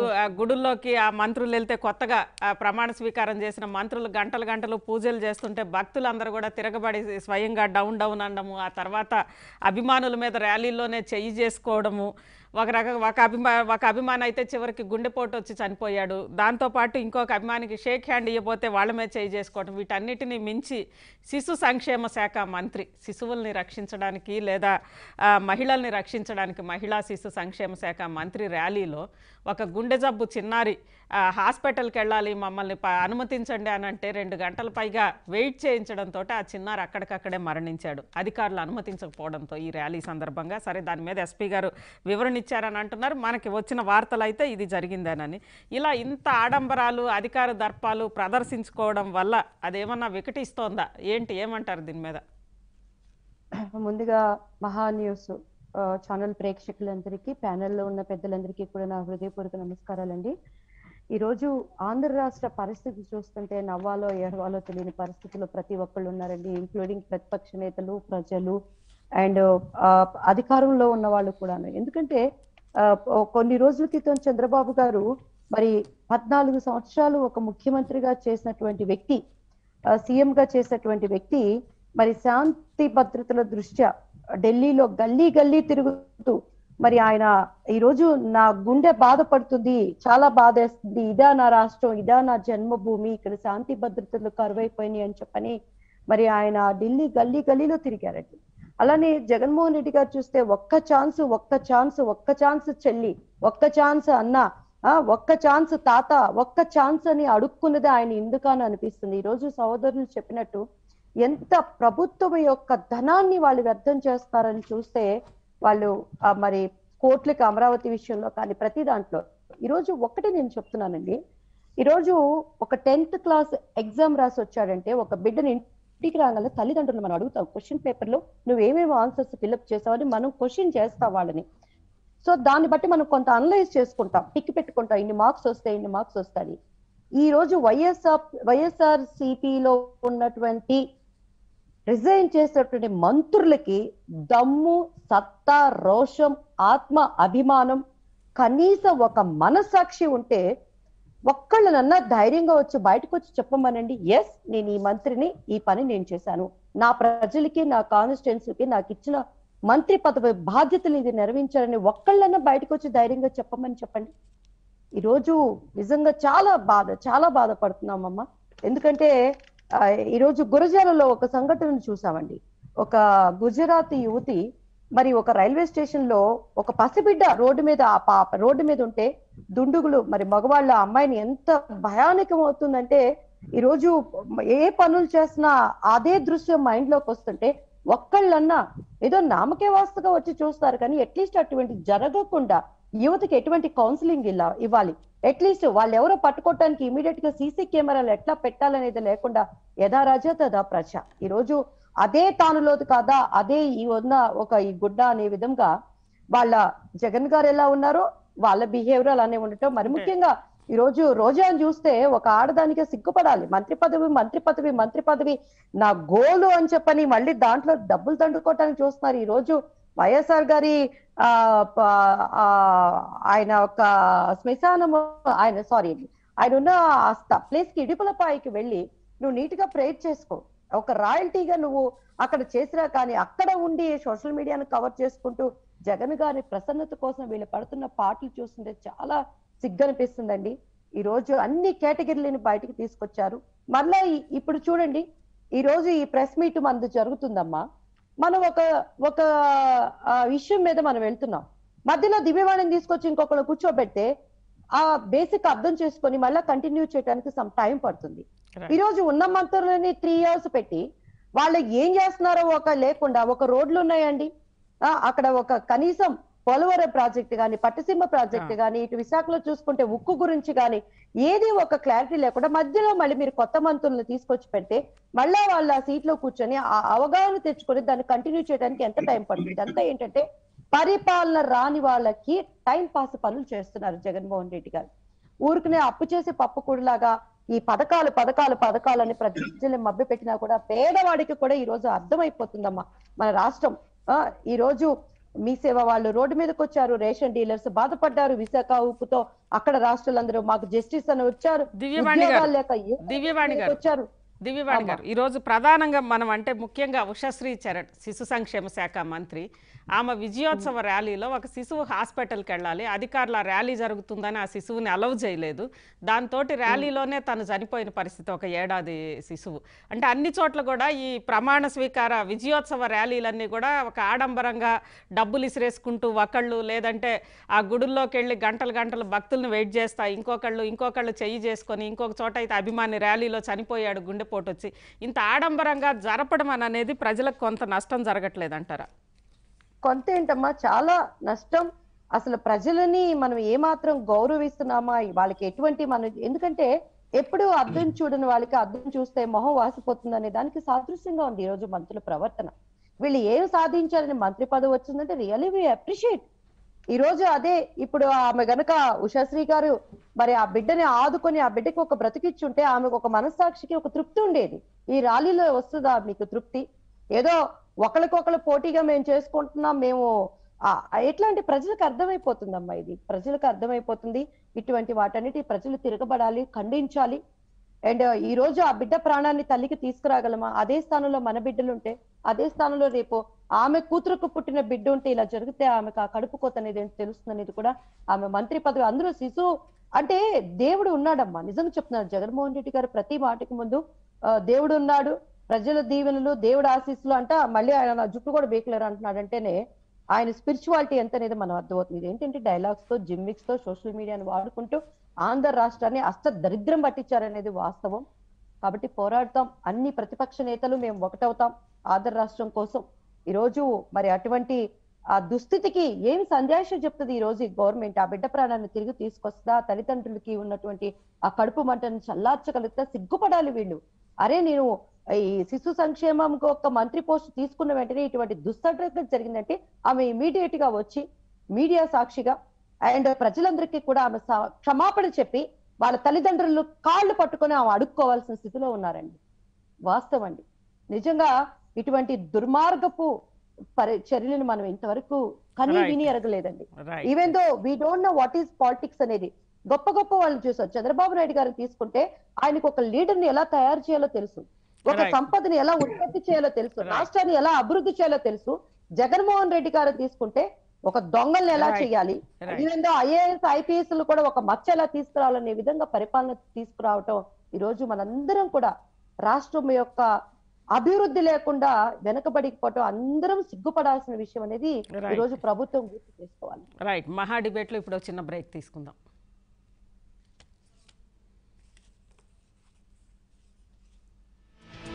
ఆ గుడుల్లోకి ఆ మంత్రులు వెళ్తే కొత్తగా ఆ ప్రమాణ స్వీకారం చేసిన మంత్రులు గంటలు గంటలు పూజలు చేస్తుంటే భక్తులందరూ కూడా తిరగబడి స్వయంగా డౌన్ డౌన్ అనడము ఆ తర్వాత అభిమానుల మీద ర్యాలీలోనే చెయ్యి చేసుకోవడము ఒక రక ఒక అభిమా ఒక అభిమాని అయితే చివరికి గుండెపోటు వచ్చి చనిపోయాడు దాంతోపాటు ఇంకొక అభిమానికి షేక్ హ్యాండ్ ఇవ్వబోతే వాళ్ళ మీద చేయి చేసుకోవడం వీటన్నిటిని మించి శిశు సంక్షేమ శాఖ మంత్రి శిశువుల్ని రక్షించడానికి లేదా ఆ, మహిళల్ని రక్షించడానికి మహిళా శిశు సంక్షేమ శాఖ మంత్రి ర్యాలీలో ఒక గుండె జబ్బు చిన్నారి ఆ, హాస్పిటల్కి వెళ్ళాలి మమ్మల్ని ప- అనుమతించండి అని అంటే రెండు గంటల పైగా వెయిట్ చేయించడంతో ఆ చిన్నారి అక్కడికక్కడే మరణించాడు అధికారులు అనుమతించకపోవడంతో ఈ ర్యాలీ సందర్భంగా సరే దాని మీద ఎస్పీ గారు వివరణ ఇచ్చారని అంటున్నారు మనకి వచ్చిన వార్తలు అయితే ఇది జరిగిందేనని ఇలా ఇంత ఆడంబరాలు అధికార దర్పాలు ప్రదర్శించుకోవడం వల్ల అదేమన్నా వికటిస్తోందా ఏంటి ఏమంటారు దీని మీద ముందుగా మహా న్యూస్ ఆ, ఛానల్ ప్రేక్షకులందరికీ ప్యానెల్లో ఉన్న పెద్దలందరికీ కూడా నా హృదయపూర్వక నమస్కారాలండి ఈరోజు ఆంధ్ర రాష్ట్ర పరిస్థితి చూస్తుంటే నవ్వాలో ఏడవాలో తెలియని పరిస్థితిలో ప్రతి ఒక్కళ్ళు ఉన్నారండి ఇంక్లూడింగ్ ప్రతిపక్ష నేతలు ప్రజలు అండ్ అధికారంలో ఉన్న వాళ్ళు కూడాను ఎందుకంటే ఆ, ఓ- కొన్ని రోజుల క్రితం చంద్రబాబు గారు మరి పద్నాలుగు సంవత్సరాలు ఒక ముఖ్యమంత్రిగా చేసినటువంటి వ్యక్తి సీఎం గా చేసినటువంటి వ్యక్తి మరి శాంతి భద్రతల దృష్ట్యా ఢిల్లీలో గల్లీ గల్లీ తిరుగుతూ మరి ఆయన ఈ రోజు నా గుండె బాధపడుతుంది చాలా బాధేస్తుంది ఇదా నా రాష్ట్రం ఇదా నా జన్మభూమి ఇక్కడ శాంతి భద్రతలు కరువైపోయినాయి అని చెప్పని మరి ఆయన ఢిల్లీ గల్లీ గల్లీలో తిరిగారండి అలానే జగన్మోహన్ రెడ్డి గారు చూస్తే ఒక్క ఛాన్స్ ఒక్క ఛాన్స్ ఒక్క ఛాన్స్ చెల్లి ఒక్క ఛాన్స్ అన్న ఆ ఒక్క ఛాన్స్ తాత ఒక్క ఛాన్స్ అని అడుక్కున్నది ఆయన ఎందుకని అనిపిస్తుంది ఈ రోజు సహోదరులు చెప్పినట్టు ఎంత ప్రభుత్వం యొక్క ధనాన్ని వాళ్ళు వ్యర్థం చేస్తారని చూస్తే వాళ్ళు ఆ మరి కోట్లకి అమరావతి విషయంలో కానీ ప్రతి దాంట్లో ఈరోజు ఒకటి నేను చెప్తున్నానండి ఈరోజు ఒక టెన్త్ క్లాస్ ఎగ్జామ్ రాసి వచ్చాడంటే ఒక బిడ్డని ఇంటికి రాగానే తల్లిదండ్రులు మనం అడుగుతాం క్వశ్చన్ పేపర్ లో నువ్వు ఏమేమి ఆన్సర్స్ ఫిల్అప్ చేసావని మనం క్వశ్చన్ చేస్తాం వాళ్ళని సో దాన్ని బట్టి మనం కొంత అనలైజ్ చేసుకుంటాం టిక్ పెట్టుకుంటాం ఇన్ని మార్క్స్ వస్తాయి ఇన్ని మార్క్స్ వస్తాయి ఈ రోజు వైఎస్ఆర్ వైఎస్ఆర్ సిపిలో ఉన్నటువంటి రిజైన్ చేసినటువంటి మంత్రులకి దమ్ము సత్తా రోషం ఆత్మ అభిమానం కనీసం ఒక మనసాక్షి ఉంటే ఒక్కళ్ళనన్నా ధైర్యంగా వచ్చి బయటకు వచ్చి చెప్పమనండి ఎస్ నేను ఈ మంత్రిని ఈ పని నేను చేశాను నా ప్రజలకి నా కాన్స్టిట్యున్సీకి నాకు ఇచ్చిన మంత్రి పదవి బాధ్యతలు ఇది నెరవేర్చారని ఒక్కళ్ళన్నా బయటకు వచ్చి ధైర్యంగా చెప్పమని చెప్పండి ఈరోజు నిజంగా చాలా బాధ చాలా బాధపడుతున్నామమ్మా ఎందుకంటే ఆ, ఈరోజు గురజాలలో ఒక సంఘటన చూసామండి ఒక గుజరాతీ యువతి మరి ఒక రైల్వే స్టేషన్ లో ఒక పసిబిడ్డ రోడ్డు మీద ఆ పాప రోడ్డు మీద ఉంటే దుండుగులు మరి మగవాళ్ళ ఆ అమ్మాయిని ఎంత భయానకం అవుతుందంటే ఈరోజు ఏ పనులు చేసినా అదే దృశ్యం మైండ్ లోకి వస్తుంటే ఒక్కళ్ళన్నా ఏదో నామకే వాస్తుగా వచ్చి చూస్తారు కానీ అట్లీస్ట్ అటువంటి జరగకుండా యువతకి ఎటువంటి కౌన్సిలింగ్ ఇలా ఇవ్వాలి అట్లీస్ట్ వాళ్ళు ఎవరో పట్టుకోవటానికి ఇమీడియట్ గా సీసీ కెమెరాలు ఎట్లా పెట్టాలనేది లేకుండా యథా రాజా తదా ప్రజ ఈ రోజు అదే తానులోది కాదా అదే ఈ ఉన్న ఒక ఈ గుడ్డ అనే విధంగా వాళ్ళ జగన్ గారు ఎలా ఉన్నారో వాళ్ళ బిహేవియర్ అలానే ఉండటం మరి ముఖ్యంగా ఈ రోజు రోజాను చూస్తే ఒక ఆడదానికే సిగ్గుపడాలి మంత్రి పదవి మంత్రి పదవి మంత్రి పదవి నా గోలు అని చెప్పని మళ్ళీ దాంట్లో డబ్బులు తండుకోవటానికి చూస్తున్నారు ఈ రోజు వైఎస్ఆర్ గారి ఆ ప- ఆ, ఆయన ఒక శ్మశానము ఆయన సారీ ఆయన ఉన్న ప్లేస్ కి ఇడుపులపాయికి వెళ్ళి నువ్వు నీట్ గా ప్రేర్ చేసుకో ఒక రాయల్టీగా నువ్వు అక్కడ చేసినా కానీ అక్కడ ఉండి సోషల్ మీడియాను కవర్ చేసుకుంటూ జగన్ గారి ప్రసన్నత కోసం వీళ్ళు పడుతున్న పాటలు చూస్తుంటే చాలా సిగ్గనిపిస్తుందండి ఈ రోజు అన్ని కేటగిరీలను బయటకు తీసుకొచ్చారు మళ్ళా ఈ- ఇప్పుడు చూడండి ఈ రోజు ఈ ప్రెస్ మీట్ మనది జరుగుతుందమ్మా మనం ఒక ఒక ఆ, విషయం మీద మనం వెళ్తున్నాం మధ్యలో దివ్యవాణిని తీసుకొచ్చి ఇంకొకరు కూర్చోబెడితే ఆ బేసిక్ అర్థం చేసుకొని మళ్ళీ కంటిన్యూ చేయడానికి సమ్ టైం పడుతుంది Right. ఈ రోజు ఉన్న మంత్రులని త్రీ ఇయర్స్ పెట్టి వాళ్ళు ఏం చేస్తున్నారో ఒక లేకుండా ఒక రోడ్లు ఉన్నాయండి ఆ, అక్కడ ఒక కనీసం పోలవరం ప్రాజెక్ట్ గాని పట్టిసీమ ప్రాజెక్ట్ ఆ. గాని ఇటు విశాఖలో చూసుకుంటే ఉక్కు గురించి గాని ఏది ఒక క్లారిటీ లేకుండా మధ్యలో మళ్ళీ మీరు కొత్త మంత్రులను తీసుకొచ్చి పెడితే మళ్ళా వాళ్ళ ఆ సీట్ లో కూర్చొని ఆ అవగాహన తెచ్చుకొని దాన్ని కంటిన్యూ చేయడానికి ఎంత టైం పడుతుంది ఇదంతా ఏంటంటే పరిపాలన రాని వాళ్ళకి టైం పాస్ పనులు చేస్తున్నారు జగన్మోహన్ రెడ్డి గారు ఊరికనే అప్పు చేసి పప్పు కూడలాగా ఈ పథకాలు పథకాలు పథకాలని ప్రజల్ని మభ్య పెట్టినా కూడా పేదవాడికి కూడా ఈ రోజు అర్థమైపోతుందమ్మా మన రాష్ట్రం ఆ ఈ రోజు మీ సేవ వాళ్ళు రోడ్డు మీదకి వచ్చారు రేషన్ డీలర్స్ బాధపడ్డారు విశాఖ ఉప్పుతో అక్కడ రాష్ట్రాలందరూ మాకు జస్టిస్ అని వచ్చారు దివ్యవాణి గారు ఉద్యోగాలు లేక ఏ దివ్యవాణి గారు వచ్చారు దివ్యవాణి గారు ఈరోజు ప్రధానంగా మనం అంటే ముఖ్యంగా ఉషశ్రీ చరణ్ శిశు సంక్షేమ శాఖ మంత్రి ఆమె విజయోత్సవ ర్యాలీలో ఒక శిశువు హాస్పిటల్కి వెళ్ళాలి అధికారులు ఆ ర్యాలీ జరుగుతుందని ఆ శిశువుని అలౌ చేయలేదు దాంతో ర్యాలీలోనే తను చనిపోయిన పరిస్థితి ఒక ఏడాది శిశువు అంటే అన్ని చోట్ల కూడా ఈ ప్రమాణ స్వీకార విజయోత్సవ ర్యాలీలన్నీ కూడా ఒక ఆడంబరంగా డబ్బులు ఇసిరేసుకుంటూ ఒకళ్ళు లేదంటే ఆ గుడుల్లోకి వెళ్ళి గంటలు గంటలు భక్తుల్ని వెయిట్ చేస్తా ఇంకొకళ్ళు ఇంకొకళ్ళు చెయ్యి చేసుకొని ఇంకొక చోట అయితే అభిమాని ర్యాలీలో చనిపోయాడు గుండెపోటు వచ్చి ఇంత ఆడంబరంగా జరపడం అని అనేది ప్రజలకు కొంత నష్టం జరగట్లేదంటారా కొంత ఏంటమ్మా చాలా నష్టం అసలు ప్రజలని మనం ఏమాత్రం గౌరవిస్తున్నామా వాళ్ళకి ఎటువంటి మన ఎందుకంటే ఎప్పుడు అర్థం చూడని వాళ్ళకి అర్థం చూస్తే మొహం వాసిపోతుంది అనే దానికి సాదృశ్యంగా ఉంది ఈ రోజు మంత్రుల ప్రవర్తన వీళ్ళు ఏం సాధించారని మంత్రి పదవి వచ్చిందంటే రియలీ వి అప్రిషియేట్ ఈ రోజు అదే ఇప్పుడు ఆమె గనక ఉషాశ్రీ గారు మరి ఆ బిడ్డని ఆదుకొని ఆ బిడ్డకి ఒక బ్రతికిచ్చుంటే ఆమెకు ఒక మనస్సాక్షికి ఒక తృప్తి ఉండేది ఈ ర్యాలీలో వస్తుందా మీకు తృప్తి ఏదో ఒకరికొకరు పోటీగా మేము చేసుకుంటున్నాం మేము ఆ, ఎట్లాంటి ప్రజలకు అర్థమైపోతుందమ్మా ఇది ప్రజలకు అర్థమైపోతుంది ఇటువంటి వాటన్నిటి ప్రజలు తిరగబడాలి ఖండించాలి అండ్ ఈ రోజు ఆ బిడ్డ ప్రాణాన్ని తల్లికి తీసుకురాగలమా అదే స్థానంలో మన బిడ్డలు ఉంటే అదే స్థానంలో రేపు ఆమె కూతురుకు పుట్టిన బిడ్డ ఉంటే ఇలా జరిగితే ఆమెకు ఆ కడుపు కోత అనేది ఏంటి తెలుస్తుంది అనేది కూడా ఆమె మంత్రి పదవి అందరూ శిశువు అంటే దేవుడు ఉన్నాడమ్మా నిజంగా చెప్తున్నారు జగన్మోహన్ రెడ్డి గారు ప్రతి మాటకి ముందు ఆ, దేవుడు ఉన్నాడు ప్రజల దీవెనలు దేవుడు ఆశీస్సులు అంట మళ్ళీ ఆయన నా జుట్టు కూడా బీకలేరు అంటున్నాడు అంటేనే ఆయన స్పిరిచువాలిటీ ఎంత అనేది మనం అర్థమవుతుంది ఇది ఏంటంటే డైలాగ్స్ తో జిమ్మిక్స్ తో సోషల్ మీడియాని వాడుకుంటూ ఆంధ్ర రాష్ట్రాన్ని అష్ట దరిద్రం పట్టించారనేది వాస్తవం కాబట్టి పోరాడతాం అన్ని ప్రతిపక్ష నేతలు మేము ఒకటవుతాం ఆంధ్ర రాష్ట్రం కోసం ఈ రోజు మరి అటువంటి ఆ దుస్థితికి ఏమి సందేశం చెప్తుంది ఈ రోజు ఈ గవర్నమెంట్ ఆ బిడ్డ ప్రాణాన్ని తిరిగి తీసుకొస్తా తల్లిదండ్రులకి ఉన్నటువంటి ఆ కడుపు మంటను చల్లార్చగలిగితే సిగ్గుపడాలి వీళ్ళు అరే నేను ఈ శిశు సంక్షేమం ఒక మంత్రి పోస్ట్ తీసుకున్న వెంటనే ఇటువంటి దుస్సటం జరిగిందంటే ఆమె ఇమీడియట్ గా వచ్చి మీడియా సాక్షిగా అండ్ ప్రజలందరికీ కూడా ఆమె స- క్షమాపణ చెప్పి వాళ్ళ తల్లిదండ్రులు కాళ్ళు పట్టుకొని ఆమె అడుక్కోవాల్సిన స్థితిలో ఉన్నారండి వాస్తవం అండి నిజంగా ఇటువంటి దుర్మార్గపు పరి చర్యలను మనం ఇంతవరకు కనీ Right. విని ఎరగలేదండి right even though we don't know what is politics అనేది గొప్ప గొప్ప వాళ్ళని చూసాం చంద్రబాబు నాయుడు గారిని తీసుకుంటే ఆయనకు ఒక లీడర్ ని ఎలా తయారు చేయాలో తెలుసు ఒక Right. సంపదని ఎలా ఉత్పత్తి చేయాలో తెలుసు Right. రాష్ట్రాన్ని ఎలా అభివృద్ధి చేయాలో తెలుసు జగన్మోహన్ రెడ్డి గారిని తీసుకుంటే ఒక దొంగల్ని ఎలా Right. చేయాలి Right. Even though IAS IPS కూడా ఒక మచ్చ ఎలా తీసుకురావాలనే విధంగా పరిపాలన తీసుకురావటం ఈ రోజు మనందరం కూడా రాష్ట్రం యొక్క అభివృద్ధి లేకుండా వెనకబడిపోవటం అందరం సిగ్గుపడాల్సిన విషయం అనేది Right. ఈ రోజు ప్రభుత్వం గుర్తు చేసుకోవాలి రైట్ మహా డిబేట్లో ఇప్పుడు ఒక చిన్న బ్రేక్ తీసుకుందాం